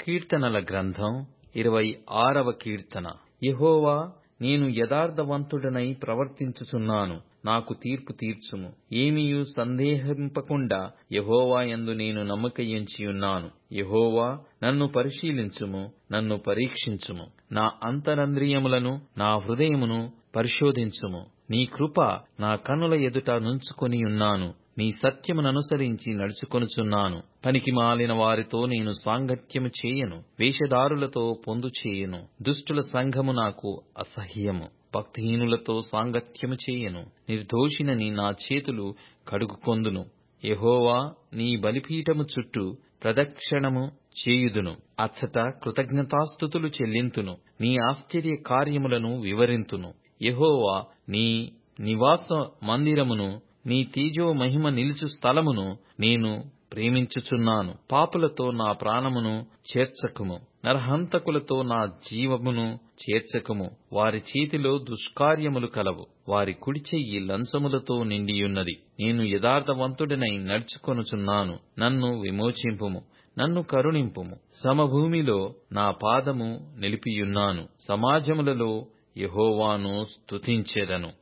కీర్తనల గ్రంథం ఇరవై ఆరవ కీర్తన యెహోవా నేను యథార్థవంతుడనై ప్రవర్తించుచున్నాను నాకు తీర్పు తీర్చుము ఏమియు సందేహింపకుండా యెహోవా యందు నేను నమ్మకయుంచియున్నాను యెహోవా నన్ను పరిశీలించుము నన్ను పరీక్షించుము నా అంతరంద్రియములను నా హృదయమును పరిశోధించుము నీ కృప నా కనుల ఎదుట నుంచుకొనియున్నాను నీ సత్యముననుసరించి నడుచుకొనుచున్నాను పనికి మాలిన వారితో నేను సాంగత్యము చేయను వేషధారులతో పొందు చేయను దుష్టుల సంఘము నాకు అసహ్యము భక్తిహీనులతో సాంగత్యము చేయను నిర్దోషినని నా చేతులు కడుగుకొందును యెహోవా నీ బలిపీఠము చుట్టూ ప్రదక్షిణము చేయుదును అచ్చట కృతజ్ఞతాస్థుతులు చెల్లింతును నీ ఆశ్చర్య కార్యములను వివరింతును యెహోవా నీ నివాస మందిరమును నీ తేజో మహిమ నిలుచు స్థలమును నేను ప్రేమించుచున్నాను పాపులతో నా ప్రాణమును చేర్చకుము నరహంతకులతో నా జీవమును చేర్చకుము వారి చేతిలో దుష్కార్యములు కలవు వారి కుడి చెయ్యి లంచములతో నిండియున్నది నేను యథార్థవంతుడినై నడుచుకొనుచున్నాను నన్ను విమోచింపుము నన్ను కరుణింపుము సమభూమిలో నా పాదము నిలిపియున్నాను సమాజములలో యెహోవాను స్తుతించెదను